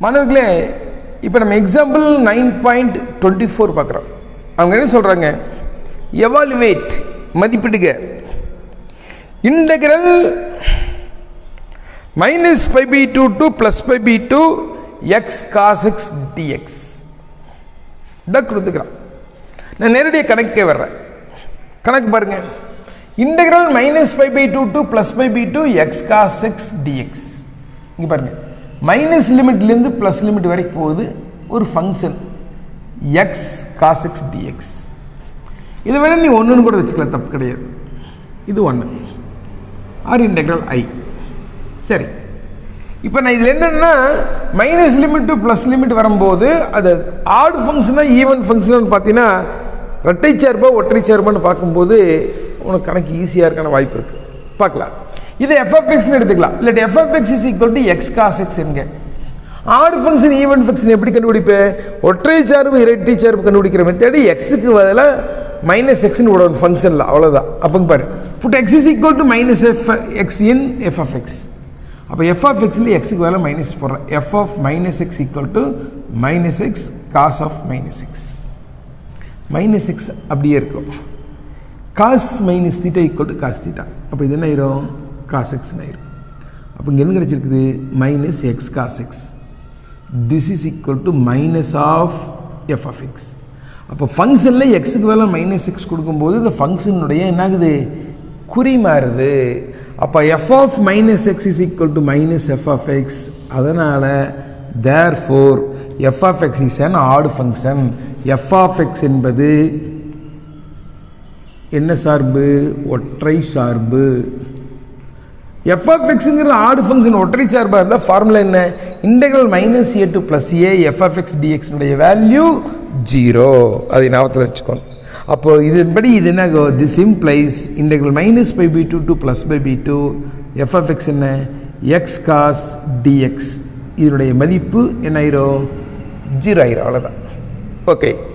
மாணவர்களே இப்போ நம்ம example nine point twenty four பார்க்குறோம் அவங்க என்ன சொல்கிறாங்க எவாலுவேட் மதிப்பிடுக integral minus five by two to plus five by two x cos x dx இதான் கொடுத்துக்கிறான் நான் நேரடியாக கணக்கே வர்றேன் கணக்கு பாருங்க integral minus five by two to plus five by two x cos x dx இங்கே பாருங்க மைனஸ் லிமிட்லேருந்து ப்ளஸ் லிமிட் வரைக்கும் போகுது ஒரு function x cos x dx இதை வேணா நீ ஒன்றுன்னு கூட வச்சுக்கலாம் தப்பு கிடையாது இது ஒன்று ஆர் இன்டெக்ரல் ஐ சரி இப்போ நான் இதில் என்னென்னா minus limit to plus limit வரும்போது அது ஆடு ஃபங்க்ஷனாக ஈவன் ஃபங்க்ஷன் பார்த்தீங்கன்னா ரெட்டை சேர்பா ஒற்றை சேர்பான்னு பார்க்கும்போது உனக்கு கணக்கு ஈஸியாக இருக்கான வாய்ப்பு இருக்குது பார்க்கலாம் இதை எஃப்எஃப்எக்ஸ்னு எடுத்துக்கலாம் இல்லாட்டி f of x is equal to x cos x என்க ஆடு ஃபங்க்ஷன் ஈவன் ஃபங்க்ஷன் எப்படி கண்டுபிடிப்பேன் ஒற்றை சார்பு இரட்டை சார்பு கண்டுபிடிக்கிற மெத்தேடு எக்ஸுக்கு பதிலாக மைனஸ் எக்ஸ்னு விடணும் ஃபங்க்ஷனில் அவ்வளோதான் அப்போங்க பாரு put x is equal to minus f x in f of x அப்போ எஃப் ஆஃப் எக்ஸில் எக்ஸுக்கு வேலை மைனஸ் போடுறேன் f of minus x equal to minus x cos of minus x minus x அப்படியே இருக்கும் cos minus theta equal to cos theta அப்போ இது என்ன ஆயிரும் காஸ் எக்ஸ்னு ஆயிரும் அப்போ இங்கே என்ன கிடச்சிருக்குது minus x cos x this is equal to minus of f of x அப்போ ஃபங்க்ஷனில் எக்ஸுக்கு வேலை மைனஸ் எக்ஸ் கொடுக்கும்போது இந்த ஃபங்க்ஷனுடைய என்ன ஆகுது குறி மாறுது அப்போ f of minus x is equal to minus f of x அதனால் therefore f of x is an odd function f of x என்பது என்ன சார்பு ஒற்றை சார்பு எஃப் ஆஃப் எக்ஸுங்கிறது ஆடு ஃபங்க்ஷன் ஒற்றை சார்பாக இருந்தால் ஃபார்முலா என்ன integral minus a to plus a f of x டிஎக்ஸ்னுடைய வேல்யூ ஜீரோ அதை ஞாபகத்தில் வச்சுக்கோங்க அப்போ இதன்படி இது என்ன this implies integral minus pi by two to plus pi by two f of x என்ன எக்ஸ் காஸ் டிஎக்ஸ் இதனுடைய மதிப்பு என்ன ஆயிரும் ஜீரோ ஆயிரும் அவ்வளோதான் ஓகே